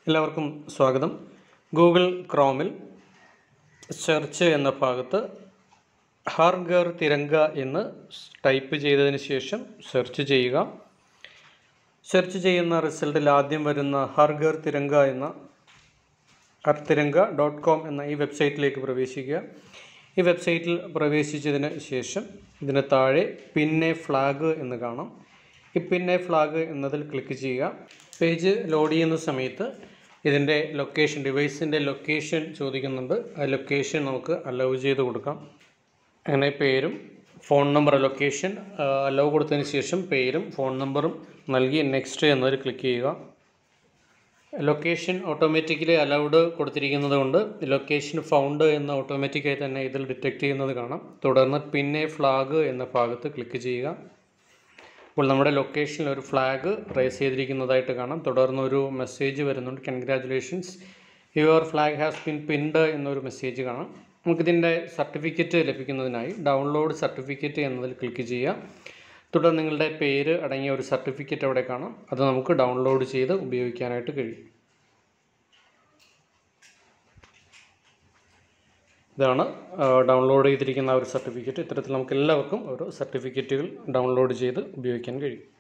എല്ലാവർക്കും സ്വാഗതം Google ക്രോമിൽ search എന്ന ഭാഗത്ത് ഹർഗർ തിരങ്ക എന്ന് ടൈപ്പ് ചെയ്തതിന് ശേഷം സെർച്ച് ചെയ്യുക സെർച്ച് ചെയ്യുന്ന റിസൾട്ടിൽ ആദ്യം വരുന്ന ഹർഗർ തിരങ്ക എന്ന ഹർത്തിരങ്ക ഡോട്ട് കോം എന്ന ഈ വെബ്സൈറ്റിലേക്ക് പ്രവേശിക്കുക ഈ വെബ്സൈറ്റിൽ പ്രവേശിച്ചതിന് ശേഷം ഇതിന് താഴെ പിന്നെ ഫ്ലാഗ് എന്ന് കാണാം ഈ പിന്നെ ഫ്ലാഗ് എന്നതിൽ ക്ലിക്ക് ചെയ്യുക പേജ് ലോഡ് ചെയ്യുന്ന സമയത്ത് ഇതിൻ്റെ ലൊക്കേഷൻ ഡിവൈസിൻ്റെ ലൊക്കേഷൻ ചോദിക്കുന്നുണ്ട് ആ ലൊക്കേഷൻ നമുക്ക് അലൗ ചെയ്ത് കൊടുക്കാം അങ്ങനെ പേരും ഫോൺ നമ്പർ ലൊക്കേഷൻ അലൗ കൊടുത്തതിന് ശേഷം പേരും ഫോൺ നമ്പറും നൽകി നെക്സ്റ്റ് എന്നതിൽ ക്ലിക്ക് ചെയ്യുക ലൊക്കേഷൻ ഓട്ടോമാറ്റിക്കലി അലൗഡ് കൊടുത്തിരിക്കുന്നത് കൊണ്ട് ലൊക്കേഷൻ ഫൗണ്ട് എന്ന് ഓട്ടോമാറ്റിക്കായി തന്നെ ഇതിൽ ഡിറ്റക്ട് ചെയ്യുന്നത് കാണാം തുടർന്ന് പിന്നെ ഫ്ലാഗ് എന്ന ഭാഗത്ത് ക്ലിക്ക് ചെയ്യുക അപ്പോൾ നമ്മുടെ ലൊക്കേഷനിൽ ഒരു ഫ്ലാഗ് റേസ് ചെയ്തിരിക്കുന്നതായിട്ട് കാണാം തുടർന്ന് ഒരു മെസ്സേജ് വരുന്നുണ്ട് congratulations your flag has been pinned എന്നൊരു മെസ്സേജ് കാണാം നമുക്കിതിൻ്റെ സർട്ടിഫിക്കറ്റ് ലഭിക്കുന്നതിനായി ഡൗൺലോഡ് സർട്ടിഫിക്കറ്റ് എന്നതിൽ ക്ലിക്ക് ചെയ്യുക തുടർന്ന് നിങ്ങളുടെ പേര് അടങ്ങിയ ഒരു സർട്ടിഫിക്കറ്റ് അവിടെ കാണാം അത് നമുക്ക് ഡൗൺലോഡ് ചെയ്ത് ഉപയോഗിക്കാനായിട്ട് കഴിയും ഇതാണ് ഡൗൺലോഡ് ചെയ്തിരിക്കുന്ന ആ ഒരു സർട്ടിഫിക്കറ്റ് ഇത്തരത്തിൽ നമുക്ക് എല്ലാവർക്കും ഓരോ സർട്ടിഫിക്കറ്റുകൾ ഡൗൺലോഡ് ചെയ്ത് ഉപയോഗിക്കാൻ കഴിയും